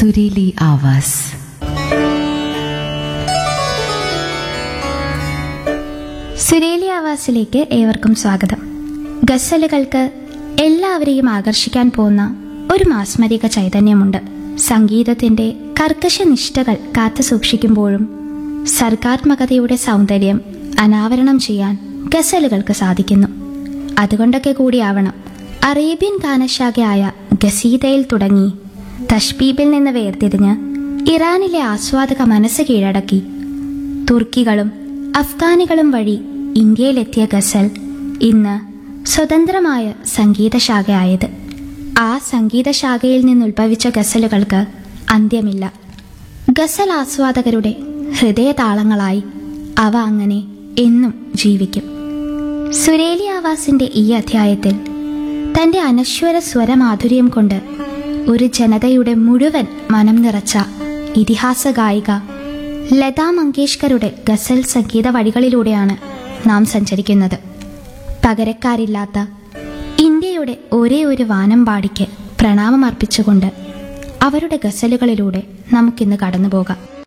सुरीली आवाज സുരേലി ആവാസിലേക്ക് ഏവർക്കും സ്വാഗതം ഗസലുകൾക്ക് എല്ലാവരെയും ആകർഷിക്കാൻ പോകുന്ന ഒരു മാസ്മരിക ചൈതന്യമുണ്ട് സംഗീതത്തിന്റെ കർക്കശ നിഷ്ഠകൾ കാത്തു സൂക്ഷിക്കുമ്പോഴും സർഗാത്മകതയുടെ സൗന്ദര്യം അനാവരണം ചെയ്യാൻ ഗസലുകൾക്ക് സാധിക്കുന്നു അതുകൊണ്ടൊക്കെ കൂടിയാവണം അറേബ്യൻ ഗാനശാഖയായ ഗസീദയിൽ തുടങ്ങി തഷ്ബീബിൽ നിന്ന് വേർതിരിഞ്ഞ് ഇറാനിലെ ആസ്വാദക മനസ്സ് കീഴടക്കി തുർക്കികളും അഫ്ഗാനികളും വഴി ഇന്ത്യയിലെത്തിയ ഗസൽ ഇന്ന് സ്വതന്ത്രമായ സംഗീതശാഖയായത് ആ സംഗീതശാഖയിൽ നിന്നുത്ഭവിച്ച ഗസലുകൾക്ക് അന്ത്യമില്ല ഗസൽ ആസ്വാദകരുടെ ഹൃദയതാളങ്ങളായി അവ അങ്ങനെ എന്നും ജീവിക്കും സുരേലി ആവാസിന്റെ ഈ അധ്യായത്തിൽ തന്റെ അനശ്വര സ്വരമാധുര്യം കൊണ്ട് ഒരു ജനതയുടെ മുഴുവൻ മനം നിറച്ച ഇതിഹാസ ഗായിക ലതാ മങ്കേഷ്കറുടെ ഗസൽ സംഗീത വഴികളിലൂടെയാണ് നാം സഞ്ചരിക്കുന്നത് പകരക്കാരില്ലാത്ത ഇന്ത്യയുടെ ഒരേ ഒരു വാനമ്പാടിക്ക് പ്രണാമമർപ്പിച്ചുകൊണ്ട് അവരുടെ ഗസലുകളിലൂടെ നമുക്കിന്ന് കടന്നു പോകാം